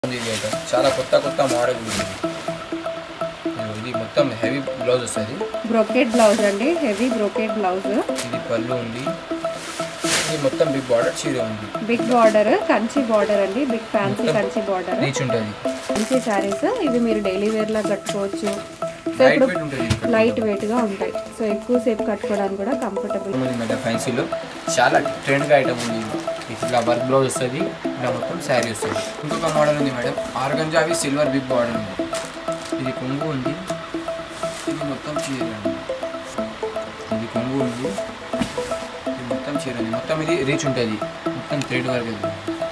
ఉంది ఇది ఐటమ్ చాలా కొత్త కొత్త మోడల్ ఉంది ఇది. ఇదిగో ఇది మొత్తం హెవీ బ్లౌజ్ వస్తుంది బ్రొకెట్ బ్లౌజ్ అండి హెవీ బ్రొకెట్ బ్లౌజ్ ఇది పళ్ళు ఉంది ఇది మొత్తం బిగ్ బార్డర్ చీర ఉంది బిగ్ బార్డర్ కంచి బార్డర్ అండి big fancy Kanchi border rich ఉంటుంది కంచి శారీస్ ఇవి మీరు డైలీ వేర్ లా కట్టుకోవచ్చు సో లైట్ ఇప్పుడు వెయిట్ ఉంటుంది ఇది కట్టుకుంటే. లైట్ వెయిట్ గా ఉంటాయి సో ఎక్కువ సేపు కట్టుకోవడానికి కూడా కంఫర్టబుల్ ఉంది మేడం ఫ్యాన్సీలో చాలా ట్రెండ్గా ఐటమ్ ఉంది ఇది. ఇట్లా వర్క్ బ్లౌజ్ వస్తుంది ఇలా మొత్తం శారీ వస్తుంది ఇంకొక మోడల్ ఉంది మేడం ఆర్గంజావి సిల్వర్ బిగ్ బార్డర్ ఉంది ఇది కొంగు ఉంది ఇది మొత్తం చీర ఉంది ఇది కొంగు ఉంది ఇది మొత్తం చీర ఉంది మొత్తం ఇది రీచ్ ఉంటుంది మొత్తం థ్రెడ్ వర్క్ ఇది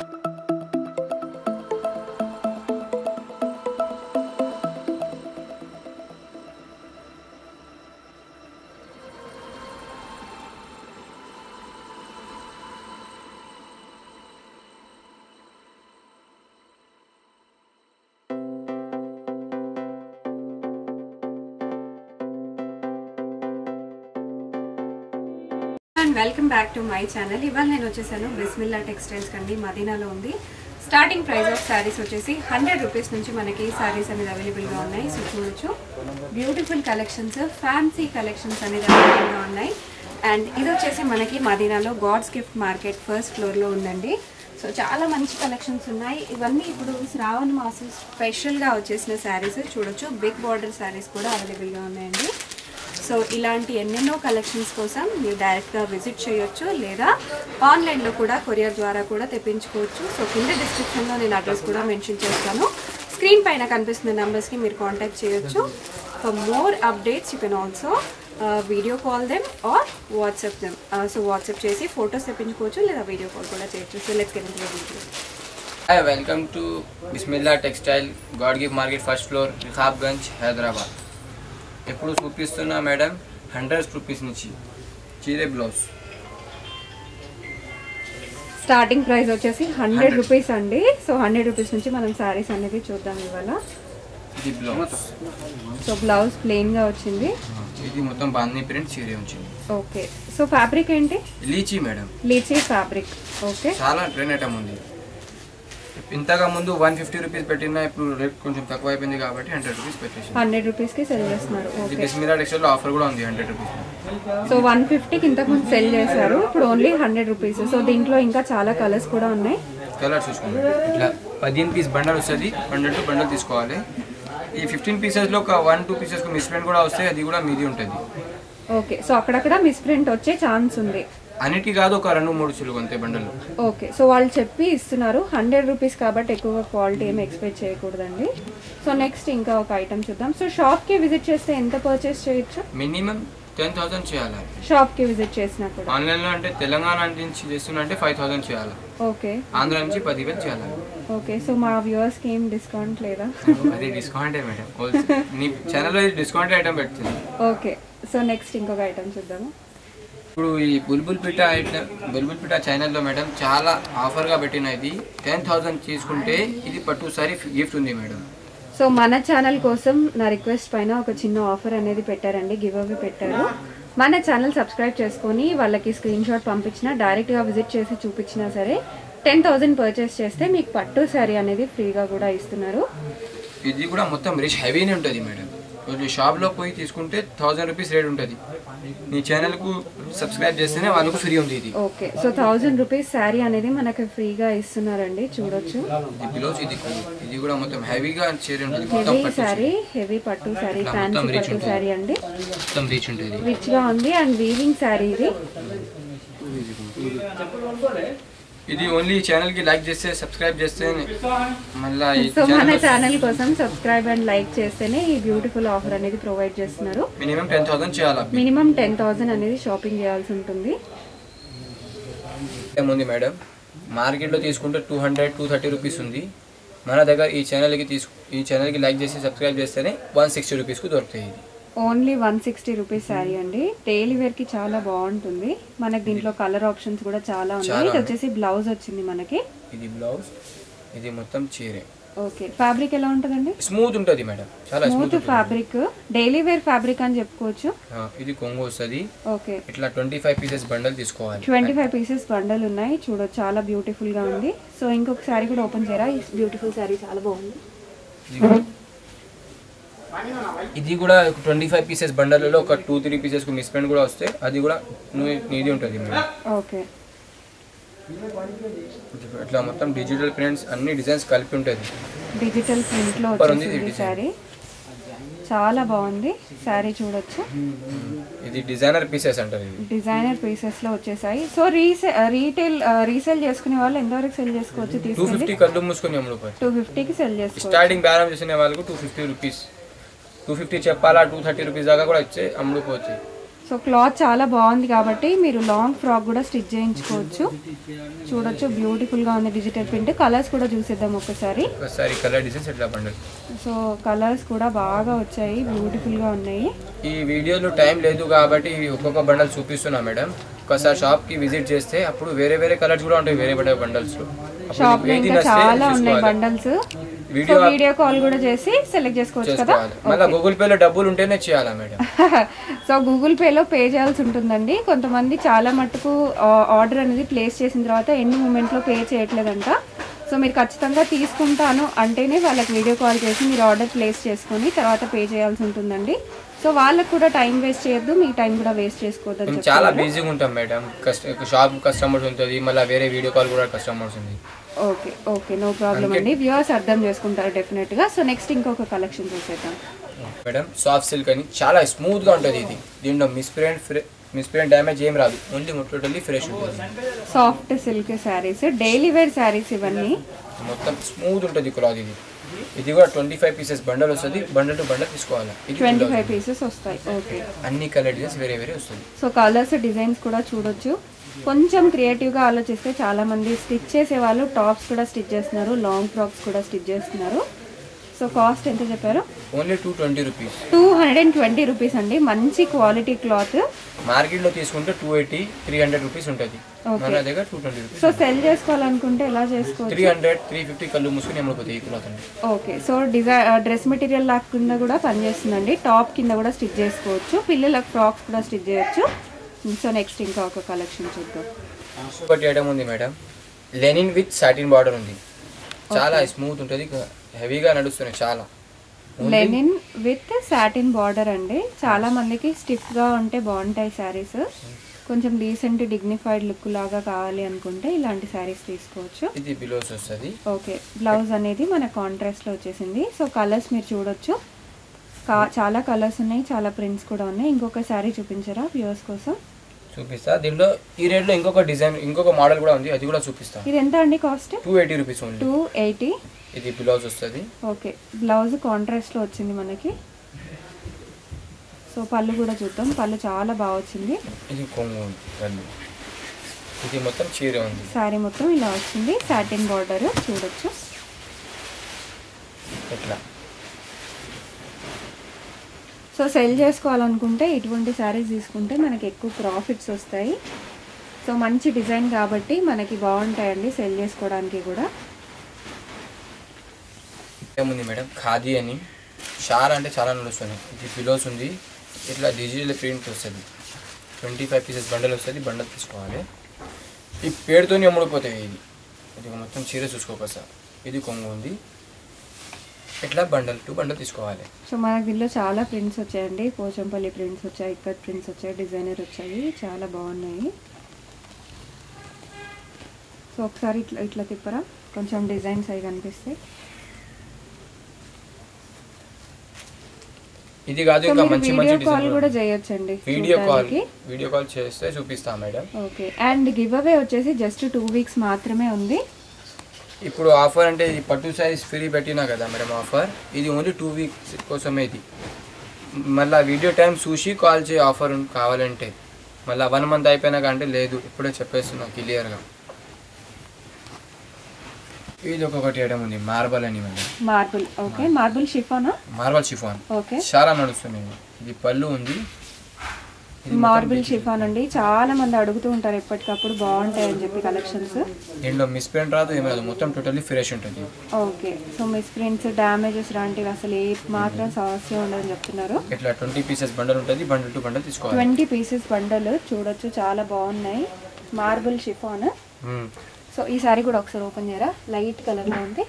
and welcome back to my channel ఇవాళ నేను వచ్చేసాను బిస్మిల్లా టెక్స్టైల్స్ కండి మదీనాలో ఉంది స్టార్టింగ్ ప్రైస్ ఆఫ్ శారీస్ వచ్చేసి హండ్రెడ్ రూపీస్ నుంచి మనకి శారీస్ అనేది అవైలబుల్గా ఉన్నాయి సో చూడొచ్చు బ్యూటిఫుల్ కలెక్షన్స్ ఫ్యాన్సీ కలెక్షన్స్ అనేది అవైలబుల్గా ఉన్నాయి అండ్ ఇది వచ్చేసి మనకి మదీనాలో గాడ్స్ గిఫ్ట్ మార్కెట్ ఫస్ట్ ఫ్లోర్లో ఉందండి సో చాలా మంచి కలెక్షన్స్ ఉన్నాయి ఇవన్నీ ఇప్పుడు శ్రావణ మాసం స్పెషల్గా వచ్చేసిన శారీస్ చూడొచ్చు బిగ్ బార్డర్ శారీస్ కూడా అవైలబుల్గా ఉన్నాయండి సో ఇలాంటి ఎన్నెన్నో కలెక్షన్స్ కోసం మీరు డైరెక్ట్గా విజిట్ చేయొచ్చు లేదా ఆన్లైన్లో కూడా కొరియర్ ద్వారా కూడా తెప్పించుకోవచ్చు సో కింద డిస్క్రిప్షన్లో నేను అడ్రస్ కూడా మెన్షన్ చేస్తాను స్క్రీన్ పైన కనిపిస్తున్న నెంబర్స్కి మీరు కాంటాక్ట్ చేయొచ్చు for more updates you can also video call them or WhatsApp them so WhatsApp చేసి ఫొటోస్ తెప్పించుకోవచ్చు లేదా వీడియో కాల్ కూడా చేయొచ్చు so let's get into video hi welcome to Bismillah textile god gift market first floor Rikabganj Hyderabad ఎప్పుడు చూపిస్తున్నా madam hundred rupees నుంచి చీరే blouse starting price వచ్చేసి హండ్రెడ్ రూపీస్ అండి సో హండ్రెడ్ రూపీస్ నుంచి మనం శారీస్ అనేది చూద్దాం ఇవాళ ఇది బ్లౌజ్ సో బ్లౌజ్ ప్లెయిన్గా వచ్చింది ఇది మొత్తం బాందీ ప్రింట్ చీరే వచ్చింది ఓకే సో ఫ్యాబ్రిక్ ఏంటి lichi madam lichi fabric okay చాలా ట్రెండ్ ఐటమ్ ఉంది ఇంతగా ముందు వన్ ఫిఫ్టీ రూపీస్ పెట్టినా ఇప్పుడు రేట్ కొంచెం తక్కువ అయిపోయింది కాబట్టి హండ్రెడ్ రూపీస్ పెట్టేసి హండ్రెడ్ రూపీస్కి సెల్ చేస్తున్నారు ఇది ఓకే బిస్మిల్లా టెక్స్టైల్ ఆఫర్ కూడా ఉంది హండ్రెడ్ రూపీస్ సో వన్ ఫిఫ్టీకి ఇంతకుముందు సెల్ చేశారు ఇప్పుడు ఓన్లీ హండ్రెడ్ రూపీస్ సో దీంట్లో ఇంకా చాలా కలర్స్ కూడా ఉన్నాయి కలర్ చూసుకోండి ఇట్లా పదిహేను పీస్ బండల్ వస్తుంది బండల్ టు బండల్ తీసుకోవాలి ఈ ఫిఫ్టీన్ పీసెస్లో ఒక వన్ టూ పీసెస్ మిస్ప్రింట్ కూడా వస్తే అది కూడా మీది ఉంటుంది ఓకే సో అక్కడక్కడ మిస్ప్రింట్ వచ్చే ఛాన్స్ ఉంది అన్నిటికీ కాదు ఒక రెండు మూడు చిలుగు అంతే బండలు ఓకే సో వాళ్ళు చెప్పి ఇస్తున్నారు హండ్రెడ్ రూపీస్ కాబట్టి ఎక్కువగా క్వాలిటీ ఏమి ఎక్స్పెక్ట్ చేయకూడదండి సో నెక్స్ట్ ఇంకా ఒక ఐటమ్ చూద్దాం సో షాప్కి విజిట్ చేస్తే ఎంత పర్చేస్ చేయొచ్చు మినిమం టెన్ థౌసండ్ చేయాలి షాప్కి విజిట్ చేసినా కూడా ఆన్లైన్లో అంటే తెలంగాణ నుంచి చేస్తున్నా అంటే ఫైవ్ థౌసండ్ చేయాలి ఓకే ఆంధ్ర నుంచి పదివేలు చేయాలి ఓకే సో మా వ్యూవర్స్కి ఏం డిస్కౌంట్ లేదా అది డిస్కౌంటే మేడం హోల్సేల్ నీ ఛానల్లో ఇది డిస్కౌంట్ ఐటమ్ పెడుతుంది ఓకే సో నెక్స్ట్ ఇంకొక ఐటమ్ చూద్దాము ఇప్పుడు ఈ బుల్బుల్ పిఠా ఐటమ్ బుల్బుల్ పిఠా ఛానల్లో మేడం చాలా ఆఫర్గా పెట్టిన ఇది టెన్ థౌసండ్ తీసుకుంటే ఇది పట్టు సారీ గిఫ్ట్ ఉంది మేడం సో మన ఛానల్ కోసం నా రిక్వెస్ట్ పైన ఒక చిన్న ఆఫర్ అనేది పెట్టారండి గివ్ అవే పెట్టారు మన ఛానల్ సబ్స్క్రైబ్ చేసుకొని వాళ్ళకి స్క్రీన్ షాట్ పంపించినా డైరెక్ట్గా విజిట్ చేసి చూపించినా సరే టెన్ థౌజండ్ పర్చేస్ చేస్తే మీకు పట్టు శారీ అనేది ఫ్రీగా కూడా ఇస్తున్నారు ఇది కూడా మొత్తం రిచ్ హెవీనే ఉంటుంది మేడం కొంచెం షాప్లో పోయి తీసుకుంటే థౌసండ్ రూపీస్ రేట్ ఉంటుంది నీ ఛానల్కు సబ్స్క్రైబ్ చేస్తేనే వాళ్ళకు ఫ్రీ ఉంది ఇది okay so thousand rupees sari అనేది మనకి ఫ్రీగా ఇస్తున్నారండి చూడొచ్చు ఇది బ్లౌజ్ ఇది cool. ఇది కూడా మొత్తం హెవీగా చీర ఉంటుంది మొత్తం హెవీ పట్టు శారీ హెవీ పట్టు శారీ ఇట్లా ఫ్యాన్సీ మొత్తం rich పట్టు ఉంటుంది. శారీ అండి మొత్తం రీచ్ ఉంటుంది రిచ్ గా ఉంది అండ్ వీవింగ్ శారీ ఇది ఇది ఓన్లీ ఛానల్ కి లైక్ చేస్తే సబ్స్క్రైబ్ చేస్తే మళ్ళీ ఈ సో మన ఛానల్ ఛానల్ కోసం సబ్స్క్రైబ్ అండ్ లైక్ చేస్తేనే ఈ బ్యూటిఫుల్ ఆఫర్ అనేది ప్రొవైడ్ చేస్తున్నారు మినిమం టెన్ థౌసండ్ చేయాలి మినిమం టెన్ థౌసండ్ అనేది షాపింగ్ చేయాల్సి ఉంటుంది ఏముంది మేడం మార్కెట్లో తీసుకుంటే two hundred two thirty rupees ఉంది మన దగ్గర ఈ ఛానల్కి తీసుకు ఈ ఛానల్కి లైక్ చేసి సబ్స్క్రైబ్ చేస్తేనే వన్ సిక్స్టీ రూపీస్కి దొరుకుతాయి ఇది only one sixty rupees sari అండి డైలీ వేర్ కి చాలా బాగుంటుంది మనకి దీంట్లో కలర్ ఆప్షన్స్ కూడా చాలా ఉన్నాయి చాలా ఇది వచ్చేసి బ్లౌజ్ వచ్చింది మనకి ఇది బ్లౌజ్ ఇది మొత్తం చీరే ఓకే ఫ్యాబ్రిక్ ఎలా ఉంటుందండి స్మూత్ ఉంటుంది మేడం చాలా smooth smooth fabric daily wear fabric అని చెప్పుకోవచ్చు ఇది కొంగు వస్తుంది ఓకే ఇట్లా ట్వంటీ ఫైవ్ పీసెస్ బండల్ తీసుకోవాలి ట్వంటీ ఫైవ్ పీసెస్ బండలు ఉన్నాయి చూడొచ్చు చాలా బ్యూటిఫుల్ గా ఉంది సో ఇంకొక శారీ కూడా ఓపెన్ చేయరా ఈ బ్యూటిఫుల్ శారీ చాలా బాగుంది ఇది కూడా- ఇది కూడా ట్వంటీ ఫైవ్ పీసెస్ బండల్లో ఒక two three pieces miss print కూడా వస్తే అది కూడా నువ్వు నీది ఉంటుంది మేడం ఓకే ఇట్లా మొత్తం డిజిటల్ ప్రింట్స్ అన్ని డిజైన్స్ కలిపి ఉంటుంది డిజిటల్ ప్రింట్ లో Super ఉంది వచ్చేసింది ఇది శారీ చాలా బాగుంది శారీ చూడొచ్చు ఇది డిజైనర్ పీసెస్ అంటారు ఇది డిజైనర్ పీసెస్ లో వచ్చేసాయి సో రీసే రీటైల్ రీసేల్ చేసుకునే వాళ్ళు ఎంతవరకు సెల్ చేసుకోవచ్చు టూ తీసుకెళ్ళి ఫిఫ్టీ కళ్ళు మూసుకొని అమ్ముడు టూ ఫిఫ్టీకి సెల్ చేసుకోవచ్చు స్టార్టింగ్ బేరం చేసిన వాళ్ళకు two fifty rupees two fifty చెప్పాలా టూ థర్టీ రూపీస్ దాకా కూడా వచ్చే అమ్ముడుపోవచ్చు సో క్లాత్ చాలా బాగుంది కాబట్టి మీరు లాంగ్ ఫ్రాక్ కూడా స్టిచ్ చేయించుకోవచ్చు చూడొచ్చు బ్యూటిఫుల్ గా ఉంది డిజిటల్ ప్రింట్ కలర్స్ కూడా చూసేద్దాం ఒకసారి ఒకసారి కలర్ డిజైన్స్ ఎట్లా బండల్ సో కలర్స్ కూడా బాగా వచ్చాయి బ్యూటిఫుల్ గా ఉన్నాయి ఈ వీడియోలో టైం లేదు కాబట్టి ఒక్కొక్క బండల్ చూపిస్తున్నా మేడం ఒకసారి షాప్ కి విజిట్ చేస్తే అప్పుడు వేరే వేరే కలర్స్ కూడా ఉంటాయి వేరే వేరే బండల్స్ లో అప్పుడు షాప్ లో ఏది ఇంకా నచ్చితే చాలా ఉన్నాయి చూసుకోవాలి. Bundles so video video call కూడా చేసి సెలెక్ట్ చేసుకోవచ్చు కదా చేసుకోవాలి మళ్ళీ గూగుల్ పేలో డబ్బులు ఉంటేనే చేయాలా మేడం సో గూగుల్ పేలో పే చేయాల్సి ఉంటుందండి కొంతమంది చాలా మట్టుకు ఆర్డర్ అనేది ప్లేస్ చేసిన తర్వాత ఎన్ని మూమెంట్లో పే చేయట్లేదంట సో మీరు ఖచ్చితంగా తీసుకుంటాను అంటేనే వాళ్ళకి వీడియో కాల్ చేసి మీరు ఆర్డర్ ప్లేస్ చేసుకొని తర్వాత పే చేయాల్సి ఉంటుందండి సో వాళ్ళకి కూడా టైం వేస్ట్ చేయొద్దు మీ టైం కూడా వేస్ట్ చేసుకోవద్దని మేము చెప్పి చాలా బిజీగా ఉంటాం మేడం కస్ట షాప్ కస్టమర్స్ ఉంటుంది మళ్ళీ వేరే వీడియో కాల్ కూడా కస్టమర్స్ ఉంది ఓకే ఓకే నో ప్రాబ్లం అండి వ్యూవర్స్ అర్థం చేసుకుంటారు డెఫినెట్గా సో నెక్స్ట్ ఇంకొక కలెక్షన్ చూసేద్దాం మేడం సాఫ్ట్ సిల్క్ అని చాలా స్మూత్ గా ఉంటుంది ఇది దీంట్లో miss print miss print damage ఏం రాదు ఓన్లీ టోటల్లీ ఫ్రెష్ ఉంటుంది soft silk saris daily wear saris ఇవన్నీ మొత్తం స్మూత్ ఉంటుంది క్లాత్ ఇది ఇది కూడా ట్వంటీ ఫైవ్ పీసెస్ బండల్ వస్తుంది బండల్ టు బండల్ తీసుకోవాలి ఇది ట్వంటీ ఫైవ్ పీసెస్ వస్తాయి ఓకే అన్ని కలర్ డిజైన్స్ వేరే వేరే వస్తుంది సో కలర్స్ డిజైన్స్ కూడా చూడొచ్చు కొంచెం క్రియేటివ్గా ఆలోచిస్తే చాలా మంది స్టిచ్ చేసే వాళ్ళు టాప్స్ కూడా స్టిచ్ చేస్తున్నారు లాంగ్ ఫ్రాక్స్ కూడా స్టిచ్ చేస్తున్నారు సో కాస్ట్ ఎంత చెప్పారు only two twenty rupees two hundred and twenty rupees అండి మంచి క్వాలిటీ క్లాత్ మార్కెట్లో తీసుకుంటే two eighty three hundred rupees ఉంటుంది మన దగ్గర two twenty rupees so sell చేసుకోవాలనుకుంటే ఎలా చేసుకోవచ్చు త్రీ హండ్రెడ్ త్రీ ఫిఫ్టీ కళ్ళు మూసుకొని అమ్ముడుపోతాయి ఈ క్లాత్ అండి ఓకే సో డిజై డ్రెస్ మెటీరియల్ లాక్ కింద కూడా పనిచేస్తుందండి టాప్ కింద కూడా స్టిచ్ చేసుకోవచ్చు పిల్లలకు ఫ్రాక్స్ కూడా స్టిచ్ చేయొచ్చు సో నెక్స్ట్ ఇంకా ఒక కలెక్షన్ చూద్దాం ఒకటి ఐటమ్ ఉంది madam linen with satin border ఉంది చాలా స్మూత్ ఉంటుంది హెవీగా నడుస్తున్నాయి చాలా లెనిన్ విత్ సాటిన్ బార్డర్ అండి చాలా మందికి స్టిఫ్ గా ఉంటే బాగుంటాయి శారీస్ కొంచెం డీసెంట్ డిగ్నిఫైడ్ లుక్ లాగా కావాలి అనుకుంటే ఇలాంటి శారీస్ తీసుకోవచ్చు ఇది బిలోస్ వస్తుంది ఓకే బ్లౌజ్ అనేది మన కాంట్రాస్ట్ లో వచ్చేసింది సో కలర్స్ మీరు చూడొచ్చు కా చాలా కలర్స్ ఉన్నాయి చాలా ప్రింట్స్ కూడా ఉన్నాయి ఇంకొక శారీ చూపించరా వ్యూవర్స్ కోసం చూపిస్తా దీంట్లో ఈ రేట్లో ఇంకొక డిజైన్ ఇంకొక మోడల్ కూడా ఉంది అది కూడా చూపిస్తా ఇది ఎంత అండి cost two eighty rupees only two eighty ఇది బ్లౌజ్ వస్తుంది ఓకే బ్లౌజ్ కాంట్రాస్ట్ లో వచ్చింది మనకి సో పళ్ళు కూడా చూద్దాం పళ్ళు చాలా బాగా వచ్చింది ఇది కొంగు ఉంది పళ్ళు. ఇది మొత్తం చీర ఉంది శారీ మొత్తం ఇలా వచ్చింది సాటిన్ బార్డర్ చూడొచ్చు ఇట్లా సో సెల్ చేసుకోవాలనుకుంటే ఇటువంటి శారీస్ తీసుకుంటే మనకి ఎక్కువ ప్రాఫిట్స్ వస్తాయి సో మంచి డిజైన్ కాబట్టి మనకి బాగుంటాయండి సెల్ చేసుకోవడానికి కూడా ఏముంది మేడం ఖాదీ అని షార్ అంటే చాలా నడుస్తుంది ఇది పిలోస్ ఉంది ఇట్లా డిజిటల్ ప్రింట్ వస్తుంది ట్వంటీ ఫైవ్ పీసెస్ బండల్ వస్తుంది బండల్ తీసుకోవాలి ఈ పేరుతోనే అమ్ముడిపోతాయి ఇది ఇది మొత్తం చీర చూసుకోక సార్ ఇది కొంగు ఉంది ఇట్లా బండల్ టు బండల్ తీసుకోవాలి సో మనకి దీనిలో చాలా ప్రింట్స్ వచ్చాయండి పోచంపల్లి ప్రింట్స్ వచ్చాయి ఇక్కత్ ప్రింట్స్ వచ్చాయి డిజైనర్ వచ్చాయి చాలా బాగున్నాయి సో ఒకసారి ఇట్లా ఇట్లా తిప్పరా కొంచెం డిజైన్స్ అవి కనిపిస్తాయి ఇది కాదు సో ఇంకా మీరు మంచి మంచి వీడియో కాల్ డిజైన్ కూడా చేయొచ్చండి వీడియో కాల్ చూడడానికి. వీడియో కాల్ చేస్తే చూపిస్తా madam okay and give away వచ్చేసి జస్ట్ టూ వీక్స్ మాత్రమే ఉంది ఇప్పుడు ఆఫర్ అంటే ఇది పట్టు సైజ్ ఫ్రీ పెట్టినా కదా మేడం ఆఫర్ ఇది ఓన్లీ టూ వీక్స్ కోసమే ఇది మళ్ళీ వీడియో టైం చూసి కాల్ చేయి ఆఫర్ ఉం- కావాలంటే మళ్ళీ వన్ మంత్ అయిపోయినాక అంటే లేదు ఇప్పుడే చెప్పేస్తున్నా క్లియర్గా ఇది ఒక్కొక్కటి ఐటమ్ ఉంది మార్బల్ అని మేడం మార్బుల్ ఓకే మార్బుల్ షిఫానా మార్బల్ షిఫాన్ ఓకే చాలా నడుస్తుంది ఇది పళ్ళు ఉంది మార్బుల్ షిఫాన్ అండి చాలా మంది అడుగుతూ ఉంటారు ఎప్పటికప్పుడు బాగుంటాయి అని చెప్పి కలెక్షన్స్ దీంట్లో మిస్ ప్రింట్ రాదు ఏం రాదు మొత్తం టోటల్లీ ఫ్రెష్ ఉంటుంది okay so miss prints damages లాంటివి అసలు ఏ మాత్రం సమస్య ఉండదని చెప్తున్నారు ఇట్లా ట్వంటీ పీసెస్ బండల్ ఉంటుంది బండల్ టు బండల్ తీసుకోవాలి ట్వంటీ పీసెస్ బండలు చూడొచ్చు చాలా బాగున్నాయి మార్బుల్ షిఫాన్ మ్మ్. సో ఈ సారీ కూడా ఒకసారి ఓపెన్ చేయరా లైట్ కలర్లో ఉంది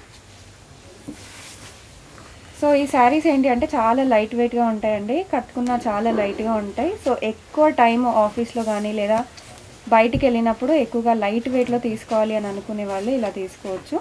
సో ఈ శారీస్ ఏంటి అంటే చాలా లైట్ వెయిట్గా ఉంటాయండి కట్టుకున్న చాలా లైట్గా ఉంటాయి సో ఎక్కువ టైం ఆఫీస్లో కానీ లేదా బయటికి వెళ్ళినప్పుడు ఎక్కువగా లైట్ వెయిట్లో తీసుకోవాలి అని అనుకునే వాళ్ళు ఇలా తీసుకోవచ్చు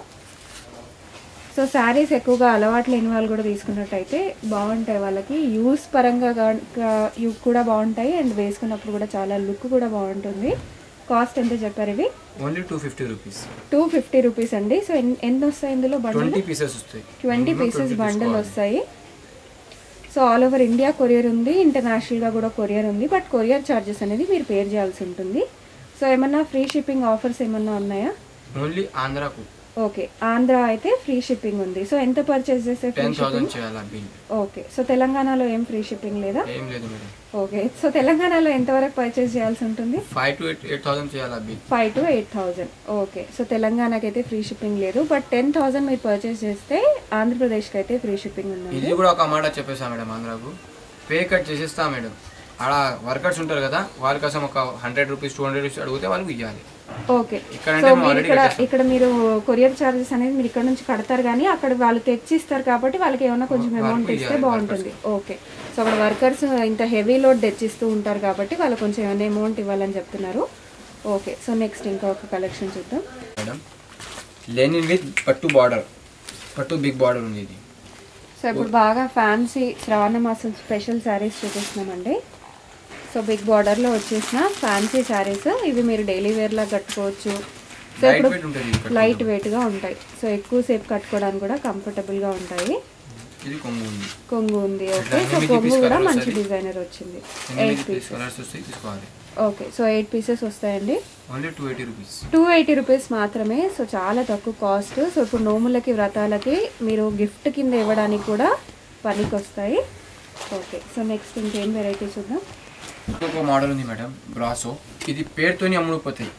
సో శారీస్ ఎక్కువగా అలవాటు లేని వాళ్ళు కూడా తీసుకున్నట్టయితే బాగుంటాయి వాళ్ళకి యూస్ పరంగా గా- గా- యూ కూడా బాగుంటాయి అండ్ వేసుకున్నప్పుడు కూడా చాలా లుక్ కూడా బాగుంటుంది కాస్ట్ ఎంత చెప్పారు ఇవి only two fifty rupees two fifty rupees అండి సో ఎన్- ఎన్ని వస్తాయి ఇందులో బండిల్ ట్వంటీ పీసెస్ వస్తాయి ట్వంటీ పీసెస్ బండిల్ వస్తాయి so all over India courier ఉంది ఇంటర్నేషనల్గా కూడా కొరియర్ ఉంది బట్ కొరియర్ ఛార్జెస్ అనేది మీరు పే చేయాల్సి ఉంటుంది సో ఏమన్నా ఫ్రీ షిప్పింగ్ ఆఫర్స్ ఏమన్నా ఉన్నాయా ఓన్లీ ఆంధ్రాకు ఓకే ఆంధ్ర అయితే ఫ్రీ షిప్పింగ్ ఉంది సో ఎంత పర్చేస్ చేస్తే ఫ్రీ టెన్ షిప్పింగ్ థౌసండ్ చేయాలి బిల్ ఓకే సో తెలంగాణలో ఏం ఫ్రీ షిప్పింగ్ లేదా ఏం లేదు మేడం ఓకే సో తెలంగాణలో ఎంతవరకు పర్చేస్ చేయాల్సి ఉంటుంది five to eight eight thousand చేయాలి bill five to eight thousand okay so తెలంగాణకి అయితే ఫ్రీ షిప్పింగ్ లేదు బట్ టెన్ థౌజండ్ మీరు పర్చేస్ చేస్తే ఆంధ్రప్రదేశ్కి అయితే ఫ్రీ షిప్పింగ్ ఉంది ఇది కూడా ఒక మాట చెప్పేసా మేడం ఆంధ్రాకు పే కట్ చేసేస్తా మేడం ఆడ వర్కర్స్ ఉంటారు కదా వాళ్ళ కోసం ఒక hundred rupees two hundred rupees అడిగితే వాళ్ళకి ఇవ్వాలి ఓకే ఇక్కడ సో అంటే మీరు ఆల్రెడీ ఇక్కడ ఇక్కడ మీరు కొరియర్ చార్జెస్ అనేది మీరు ఇక్కడ నుంచి కడతారు కానీ అక్కడ వాళ్ళు తెచ్చిస్తారు కాబట్టి వాళ్ళకి ఏమైనా కొంచెం అమౌంట్ ఇస్తే బాగుంటుంది ఓకే సో అక్కడ వర్కర్స్ ఇంత హెవీ లోడ్ తెచ్చిస్తూ ఉంటారు కాబట్టి వాళ్ళు కొంచెం ఏమైనా అమౌంట్ ఇవ్వాలని చెప్తున్నారు ఓకే సో నెక్స్ట్ ఇంకా ఒక కలెక్షన్ చూద్దాం మేడం లెనిన్ విత్ పట్టు బార్డర్ పట్టు బిగ్ బార్డర్ ఉంది ఇది సో ఇప్పుడు బాగా ఫ్యాన్సీ శ్రావణ మాసం స్పెషల్ శారీస్ చూపిస్తున్నామండి సో బిగ్ బార్డర్లో వచ్చేసిన ఫ్యాన్సీ శారీస్ ఇవి మీరు డైలీ వేర్లా కట్టుకోవచ్చు సో లైట్ ఇప్పుడు వెయిట్ ఉంటుంది ఇది కట్టు. లైట్ వెయిట్గా ఉంటాయి సో ఎక్కువసేపు కట్టుకోవడానికి కూడా కంఫర్టబుల్గా ఉంటాయి ఇది కొంగు ఉంది కొంగు ఉంది ఓకే ఇట్లా సో ఎనిమిది కొంగు piece కూడా colour మంచి వస్తది. డిజైనర్ వచ్చింది ఎనిమిది ఎయిట్ పీస్ పీస్ కలర్స్ వస్తాయి తీసుకోవాలి ఓకే సో ఎయిట్ పీసెస్ వస్తాయండి only two eighty rupees two eighty rupees మాత్రమే సో చాలా తక్కువ కాస్ట్ సో ఇప్పుడు నోములకి వ్రతాలకి మీరు గిఫ్ట్ కింద ఇవ్వడానికి కూడా పనికి వస్తాయి ఓకే సో నెక్స్ట్ ఇంకేం వెరైటీ చూద్దాం ఇంకొక మోడల్ ఉంది మేడం బ్రాసో ఇది పేరుతోని అమ్ముడుపోతాయి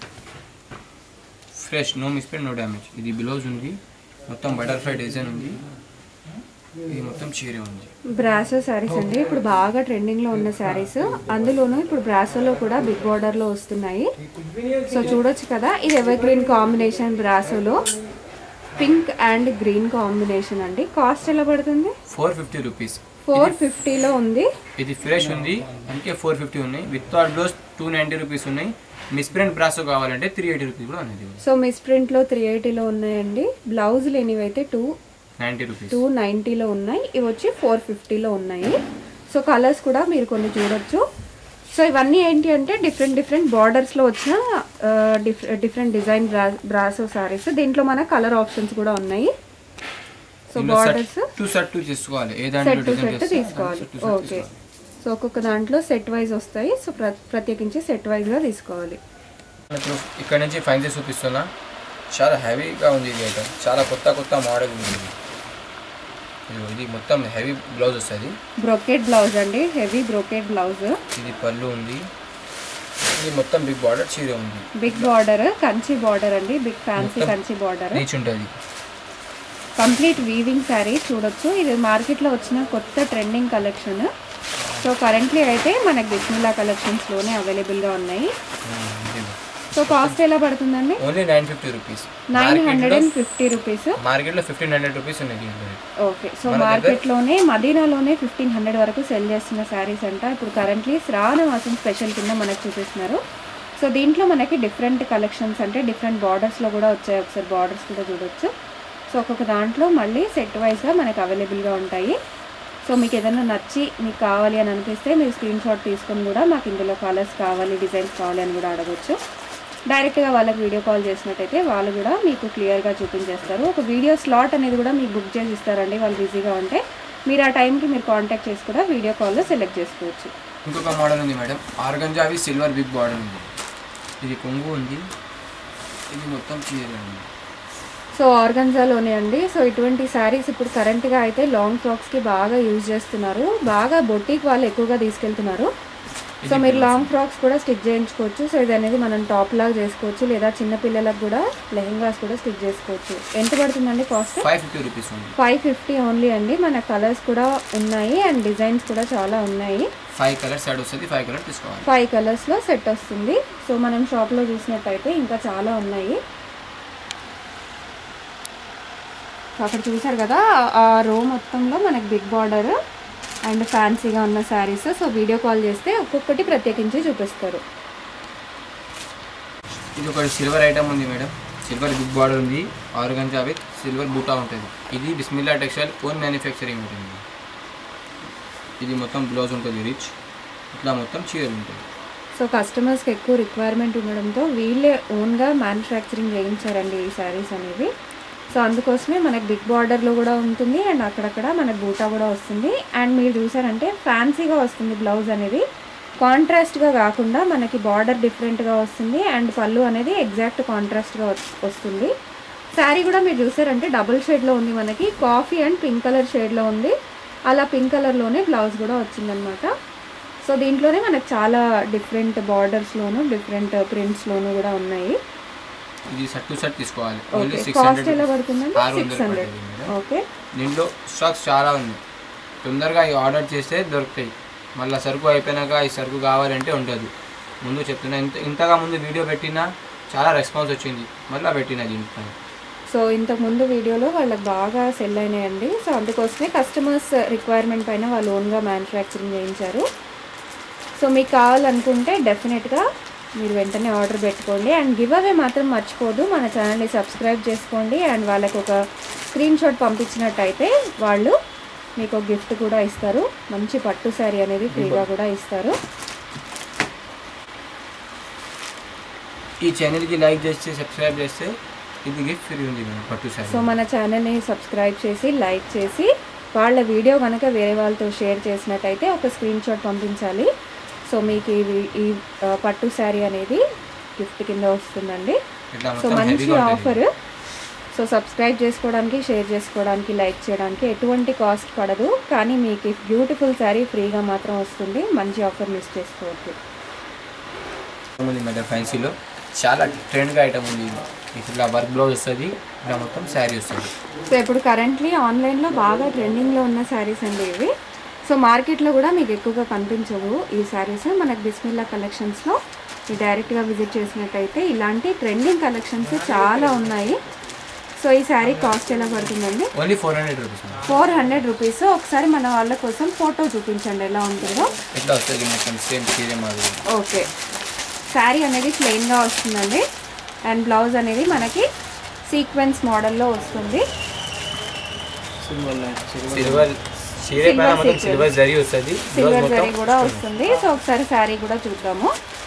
fresh no misprint no damage ఇది బ్లౌజ్ ఉంది మొత్తం బటర్ఫ్లై డిజైన్ ఉంది ఇది మొత్తం చీరే ఉంది బ్రాసో శారీస్ అండి ఇప్పుడు బాగా ట్రెండింగ్లో ఉన్న శారీస్ అందులోనూ ఇప్పుడు బ్రాసోలో కూడా బిగ్ బార్డర్లో వస్తున్నాయి సో చూడొచ్చు కదా ఇది ఎవర్ గ్రీన్ కాంబినేషన్ బ్రాసోలో పింక్ అండ్ గ్రీన్ కాంబినేషన్ అండి కాస్ట్ ఎలా పడుతుంది ఫోర్ ఫిఫ్టీ రూపీస్ ఫోర్ ఫిఫ్టీలో ఉంది ఇది ఫ్రెష్ ఉంది అందుకే ఫోర్ ఫిఫ్టీ ఉన్నాయి with all blouse two ninety rupees ఉన్నాయి మిస్ప్రింట్ బ్రాసో కావాలంటే త్రీ ఎయిటీ రూపీస్ కూడా అనేది సో మిస్ ప్రింట్లో త్రీ ఎయిటీలో ఉన్నాయండి బ్లౌజ్ లేనివి అయితే టూ నైంటీ రూపీస్ టూ నైంటీలో ఉన్నాయి ఇవి వచ్చి ఫోర్ ఫిఫ్టీలో ఉన్నాయి సో కలర్స్ కూడా మీరు కొన్ని చూడొచ్చు సో ఇవన్నీ ఏంటి అంటే డిఫరెంట్ డిఫరెంట్ బార్డర్స్లో వచ్చిన డిఫరెంట్ డిజైన్ బ్రా బ్రాసో సారీస్ దీంట్లో మన కలర్ ఆప్షన్స్ కూడా ఉన్నాయి so borders two set two తీసుకోవాలి ఏ దాంట్లో సెట్ టు డిజైన్ సెట్ తీసుకోవాలి ఓకే సో ఒక్కొక్క దాంట్లో సెట్ వైజ్ వస్తాయి సో ప్ర ప్రత్యేకించి సెట్ వైజ్గా తీసుకోవాలి ఇప్పుడు ఇక్కడ నుంచి ఫైన్ చేసి చూపిస్తున్నా చాలా హెవీగా ఉంది ఇది ఐటమ్ చాలా కొత్త కొత్త మోడల్ ఉంది ఇది ఇదిగో ఇది మొత్తం హెవీ బ్లౌజ్ వస్తుంది బ్రొకెట్ బ్లౌజ్ అండి హెవీ బ్రొకెట్ బ్లౌజ్ ఇది పళ్ళు ఉంది ఇది మొత్తం బిగ్ బార్డర్ చీర ఉంది బిగ్ బార్డర్ కంచి బార్డర్ అండి big fancy Kanchi border rich ఉంటుంది కంప్లీట్ వీవింగ్ శారీ చూడొచ్చు ఇది మార్కెట్లో వచ్చిన కొత్త ట్రెండింగ్ కలెక్షన్ సో కరెంట్లీ అయితే మనకి బిస్మిల్లా కలెక్షన్స్లోనే అవైలబుల్గా ఉన్నాయి సో కాస్ట్ ఎలా పడుతుందండి only nine fifty rupees nine hundred and fifty rupees మార్కెట్లో ఫిఫ్టీన్ హండ్రెడ్ రూపీస్ ఉన్నాయి దీంట్లో ఓకే సో మార్కెట్లోనే మదీనాలోనే ఫిఫ్టీన్ హండ్రెడ్ వరకు సెల్ చేస్తున్న శారీస్ అంట ఇప్పుడు కరెంట్లీ శ్రావణ మాసం స్పెషల్ కింద మనకు చూపిస్తున్నారు సో దీంట్లో మనకి డిఫరెంట్ కలెక్షన్స్ అంటే డిఫరెంట్ బార్డర్స్లో కూడా వచ్చాయి ఒకసారి బార్డర్స్ కూడా చూడొచ్చు సో ఒక్కొక్క దాంట్లో మళ్ళీ సెట్ వైజ్గా మనకు అవైలబుల్గా ఉంటాయి సో మీకు ఏదైనా నచ్చి మీకు కావాలి అని అనిపిస్తే మీరు స్క్రీన్ షాట్ తీసుకొని కూడా మాకు ఇందులో కలర్స్ కావాలి డిజైన్స్ కావాలి అని కూడా అడగచ్చు డైరెక్ట్గా వాళ్ళకి వీడియో కాల్ చేసినట్టయితే వాళ్ళు కూడా మీకు క్లియర్గా చూపించేస్తారు ఒక వీడియో స్లాట్ అనేది కూడా మీకు బుక్ చేసి ఇస్తారండి వాళ్ళు బిజీగా ఉంటే మీరు ఆ టైంకి మీరు కాంటాక్ట్ చేసి కూడా వీడియో కాల్లో సెలెక్ట్ చేసుకోవచ్చు ఇంకొక మోడల్ ఉంది మేడం ఆర్గంజావి సిల్వర్ బిగ్ బార్డర్ ఉంది ఇది కొంగు ఉంది ఇది మొత్తం చీర ఉంది సో ఆర్గన్జాలోనే అండి సో ఇటువంటి శారీస్ ఇప్పుడు కరెంట్గా అయితే లాంగ్ ఫ్రాక్స్కి బాగా యూజ్ చేస్తున్నారు బాగా బొట్టీకి వాళ్ళు ఎక్కువగా తీసుకెళ్తున్నారు సో మీరు లాంగ్ ఫ్రాక్స్ కూడా స్టిచ్ చేయించుకోవచ్చు సో ఇది అనేది మనం టాప్ లాగా చేసుకోవచ్చు లేదా చిన్న పిల్లలకు కూడా లెహెంగాస్ కూడా స్టిచ్ చేసుకోవచ్చు ఎంత పడుతుందండి కాస్ట్ ఫైవ్ ఫిఫ్టీ రూపీస్ ఉంది ఫైవ్ ఫిఫ్టీ ఓన్లీ అండి మన కలర్స్ కూడా ఉన్నాయి అండ్ డిజైన్స్ కూడా చాలా ఉన్నాయి ఫైవ్ కలర్స్ యాడ్ వస్తుంది ఫైవ్ కలర్ తీసుకోవాలి ఫైవ్ కలర్స్లో సెట్ వస్తుంది సో మనం షాప్లో చూసినట్టయితే ఇంకా చాలా ఉన్నాయి సో అక్కడ చూసారు కదా ఆ రో మొత్తంలో మనకి బిగ్ బార్డర్ అండ్ ఫ్యాన్సీగా ఉన్న శారీస్ సో వీడియో కాల్ చేస్తే ఒక్కొక్కటి ప్రత్యేకించి చూపిస్తారు ఇది ఒక సిల్వర్ ఐటమ్ ఉంది మేడం సిల్వర్ బిగ్ బార్డర్ ఉంది ఆర్గంజా విత్ సిల్వర్ బూటా ఉంటుంది ఇది బిస్మిల్లా టెక్స్టైల్ ఓన్ మ్యానుఫ్యాక్చరింగ్ ఉంటుంది ఇది మొత్తం బ్లౌజ్ ఉంటుంది రిచ్ ఇట్లా మొత్తం చీరలు ఉంటుంది సో కస్టమర్స్కి ఎక్కువ రిక్వైర్మెంట్ ఉండడంతో వీళ్ళే ఓన్గా మ్యానుఫ్యాక్చరింగ్ చేయించారండి ఈ శారీస్ అనేవి సో అందుకోసమే మనకి బిగ్ బార్డర్లో కూడా ఉంటుంది అండ్ అక్కడక్కడ మనకి బూటా కూడా వస్తుంది అండ్ మీరు చూసారంటే ఫ్యాన్సీగా వస్తుంది బ్లౌజ్ అనేది కాంట్రాస్ట్గా కాకుండా మనకి బార్డర్ డిఫరెంట్గా వస్తుంది అండ్ పళ్ళు అనేది ఎగ్జాక్ట్ కాంట్రాస్ట్గా వస్తుంది శారీ కూడా మీరు చూసారంటే డబుల్ షేడ్లో ఉంది మనకి కాఫీ అండ్ పింక్ కలర్ షేడ్లో ఉంది అలా పింక్ కలర్లోనే బ్లౌజ్ కూడా వచ్చిందనమాట సో దీంట్లోనే మనకు చాలా డిఫరెంట్ బార్డర్స్లోను డిఫరెంట్ ప్రింట్స్లోను కూడా ఉన్నాయి ఇది సెట్ టు సెట్ తీసుకోవాలి only okay six cost hundred ఎలా పడుతుందండి ఆరు సిక్స్ వందలు హండ్రెడ్ పడుతుంది మేడం ఓకే దీంట్లో స్టాక్స్ చాలా ఉంది తొందరగా ఈ ఆర్డర్ చేస్తే దొరుకుతాయి మళ్ళీ సరుకు అయిపోయినాక ఈ సరుకు కావాలంటే ఉంటుంది ముందు చెప్తున్నా ఇంత ఇంతగా ముందు వీడియో పెట్టినా చాలా రెస్పాన్స్ వచ్చింది మళ్ళీ పెట్టిన దీంట్లో సో ఇంతకుముందు వీడియోలో వాళ్ళకి బాగా సెల్ అయినాయండి సో అందుకోసమే కస్టమర్స్ రిక్వైర్మెంట్ పైన వాళ్ళు ఓన్గా మ్యానుఫ్యాక్చరింగ్ చేయించారు సో మీకు కావాలనుకుంటే డెఫినెట్గా మీరు వెంటనే ఆర్డర్ పెట్టుకోండి అండ్ గివ్ అవే మాత్రం మర్చిపోదు మన ఛానల్ని సబ్స్క్రైబ్ చేసుకోండి అండ్ వాళ్ళకి ఒక స్క్రీన్ షాట్ పంపించినట్టయితే వాళ్ళు మీకు ఒక గిఫ్ట్ కూడా ఇస్తారు మంచి పట్టు శారీ అనేది ఫ్రీగా కూడా ఇస్తారు ఈ ఛానల్కి లైక్ చేస్తే సబ్స్క్రైబ్ చేస్తే ఇది గిఫ్ట్ ఫ్రీ ఉంది మేడం పట్టు సో సారీ మన ఛానల్ని సబ్స్క్రైబ్ చేసి లైక్ చేసి వాళ్ళ వీడియో కనుక వేరే వాళ్ళతో షేర్ చేసినట్టయితే ఒక స్క్రీన్ షాట్ పంపించాలి సో మీకు ఈ వి- ఈ ఆ, పట్టు శారీ అనేది గిఫ్ట్ కింద వస్తుందండి ఇట్లా సో మొత్తం మంచి హెవీగా ఉంటుంది ఆఫర్ సో సబ్స్క్రైబ్ చేసుకోవడానికి షేర్ చేసుకోవడానికి లైక్ చేయడానికి ఎటువంటి కాస్ట్ పడదు కానీ మీకు ఈ బ్యూటిఫుల్ శారీ ఫ్రీగా మాత్రం వస్తుంది మంచి ఆఫర్ మిస్ చేసుకోవద్దు ఉంది మేడం ఫ్యాన్సీలో చాలా ట్రెండ్గా ఐటమ్ ఉంది ఇది. ఇట్లా వర్క్ బ్లౌజ్ వస్తుంది ఇట్లా మొత్తం శారీ వస్తుంది సో ఇప్పుడు కరెంట్లీ ఆన్లైన్లో బాగా ట్రెండింగ్లో ఉన్న శారీస్ అండి ఇవి సో మార్కెట్లో కూడా మీకు ఎక్కువగా కనిపించవు ఈ శారీస్ మనకు బిస్మిల్లా కలెక్షన్స్లో మీరు డైరెక్ట్గా విజిట్ చేసినట్టయితే ఇలాంటి ట్రెండింగ్ కలెక్షన్స్ చాలా ఉన్నాయి సో ఈ శారీ కాస్ట్ ఎలా పడుతుందండి only four hundred rupees madam four hundred rupees ఒకసారి మన వాళ్ళ కోసం ఫోటో చూపించండి ఎలా ఉంటుందో ఇట్లా వస్తుంది మొత్తం సేమ్ చీర మాదిరి ఓకే శారీ అనేది ప్లెయిన్గా వస్తుందండి అండ్ బ్లౌజ్ అనేది మనకి సీక్వెన్స్ మోడల్లో వస్తుంది సిల్వర్ చీర పైన మొత్తం sequence. సిల్వర్ జరీ వస్తుంది బ్లౌజ్ సిల్వర్ మొత్తం జరీ కూడా వస్తుంది సో ఒకసారి శారీ కూడా చూద్దాము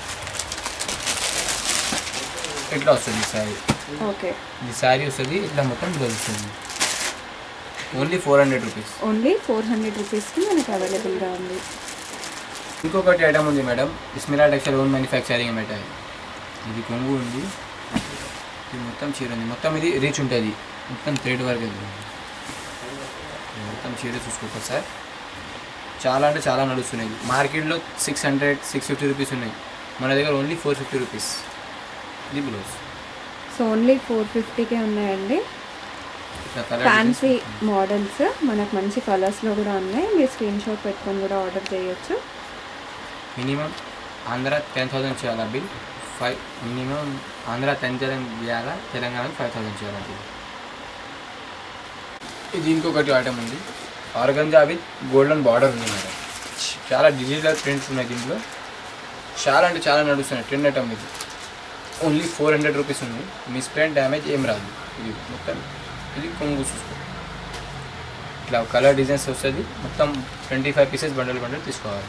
ఇట్లా వస్తుంది ఈ శారీ ఓకే ఈ శారీ వస్తుంది ఇట్లా మొత్తం బ్లౌజ్ వస్తుంది only four hundred rupees only four hundred రూపీస్కి మనకి అవైలబుల్గా ఉంది ఇంకొకటి ఐటమ్ ఉంది మేడం ఇస్మిరా టెక్స్టైల్ ఓన్ మ్యానుఫ్యాక్చరింగ్ మెటాయి ఇది కొంగు ఉంది ఇది మొత్తం చీర ఉంది మొత్తం ఇది రీచ్ ఉంటుంది మొత్తం థ్రెడ్ వర్క్ ఇది ఇది మొత్తం చీర చూసుకోవచ్చు సార్ చాలా అంటే చాలా నడుస్తున్నాయి మార్కెట్లో six hundred six fifty rupees ఉన్నాయి మన దగ్గర ఓన్లీ ఫోర్ ఫిఫ్టీ రూపీస్ ఇది బ్లౌజ్ సో ఓన్లీ ఫోర్ ఫిఫ్టీకే ఉన్నాయండి ఇట్లా కలర్ ఫ్యాన్సీ మోడల్స్ మనకు మంచి కలర్స్లో కూడా ఉన్నాయి మీరు స్క్రీన్ షాట్ పెట్టుకొని కూడా ఆర్డర్ చేయొచ్చు మినిమం ఆంధ్ర టెన్ థౌసండ్ చేయాలా bill five minimum Andhra ten thousand చేయాలా తెలంగాణకి ఫైవ్ థౌసండ్ చేయాలా బిల్ ఇది ఇంకొకటి ఐటమ్ ఉంది ఆర్గంజా విత్ గోల్డెన్ బార్డర్ ఉంది మేడం చాలా డిజిటల్ ప్రింట్స్ ఉన్నాయి దీంట్లో చాలా అంటే చాలా నడుస్తున్నాయి ట్రెండ్ ఐటమ్ ఇది ఓన్లీ ఫోర్ హండ్రెడ్ రూపీస్ ఉంది మిస్ ప్రింట్ డ్యామేజ్ ఏం రాదు ఇది మొత్తం ఇది కొంగు చూసుకో ఇట్లా కలర్ డిజైన్స్ వస్తుంది మొత్తం twenty five pieces bundle bundle తీసుకోవాలి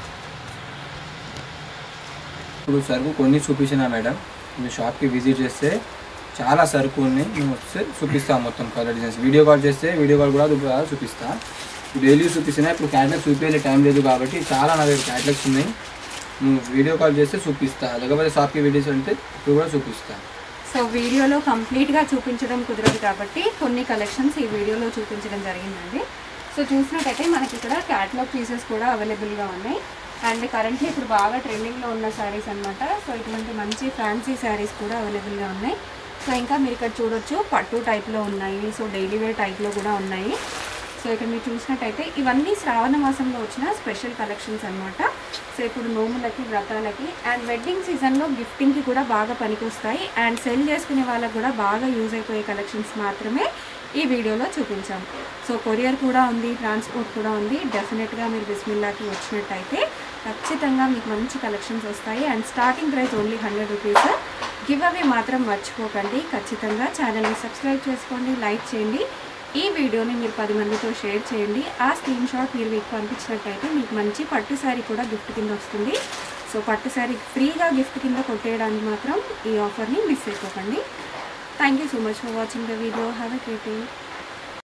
ఇప్పుడు సరుకు కొన్ని చూపించిన మేడం మీరు షాప్కి విజిట్ చేస్తే చాలా సరుకు ఉన్నాయి మేము వస్తే చూపిస్తాం మొత్తం కలర్ డిజైన్స్ వీడియో కాల్ చేస్తే వీడియో కాల్ కూడా చూపి చూపిస్తా డైలీ చూపిస్తున్నా ఇప్పుడు క్యాటలాగ్ చూపించే టైం లేదు కాబట్టి చాలా నా దగ్గర క్యాటలాగ్స్ ఉన్నాయి నువ్వు వీడియో కాల్ చేస్తే చూపిస్తా లేకపోతే షాప్కి విజిట్ అంటే ఇప్పుడు కూడా చూపిస్తా సో వీడియోలో కంప్లీట్గా చూపించడం కుదరదు కాబట్టి కొన్ని కలెక్షన్స్ ఈ వీడియోలో చూపించడం జరిగిందండి సో చూసినట్టయితే మనకి ఇక్కడ క్యాటలాగ్ పీసెస్ కూడా అవైలబుల్గా ఉన్నాయి అండ్ కరెంట్లీ ఇప్పుడు బాగా ట్రెండింగ్లో ఉన్న శారీస్ అన్నమాట సో ఇటువంటి మంచి ఫ్యాన్సీ శారీస్ కూడా అవైలబుల్గా ఉన్నాయి సో ఇంకా మీరు ఇక్కడ చూడొచ్చు పట్టు టైప్లో ఉన్నాయి సో డైలీ వేర్ టైప్లో కూడా ఉన్నాయి సో ఇక్కడ మీరు చూసినట్టయితే ఇవన్నీ శ్రావణ మాసంలో వచ్చిన స్పెషల్ కలెక్షన్స్ అన్నమాట సో ఇప్పుడు నోములకి వ్రతాలకి అండ్ వెడ్డింగ్ సీజన్లో గిఫ్టింగ్కి కూడా బాగా పనికొస్తాయి అండ్ సెల్ చేసుకునే వాళ్ళకి కూడా బాగా యూజ్ అయిపోయే కలెక్షన్స్ మాత్రమే ఈ వీడియోలో చూపించాం సో కొరియర్ కూడా ఉంది ట్రాన్స్పోర్ట్ కూడా ఉంది డెఫినెట్గా మీరు బిస్మిల్లాకి వచ్చినట్టయితే ఖచ్చితంగా మీకు మంచి కలెక్షన్స్ వస్తాయి and starting price only hundred rupees give away మాత్రం మర్చిపోకండి ఖచ్చితంగా ఛానల్ని సబ్స్క్రైబ్ చేసుకోండి లైక్ చేయండి ఈ వీడియోని మీరు పది మందితో షేర్ చేయండి ఆ స్క్రీన్ షాట్ మీరు మీకు పంపించినట్టయితే మీకు మంచి పట్టు శారీ కూడా గిఫ్ట్ కింద వస్తుంది సో పట్టు శారీ ఫ్రీగా గిఫ్ట్ కింద కొట్టేయడానికి మాత్రం ఈ ఆఫర్ని మిస్ అయిపోకండి thank you so much for watching the video have a great day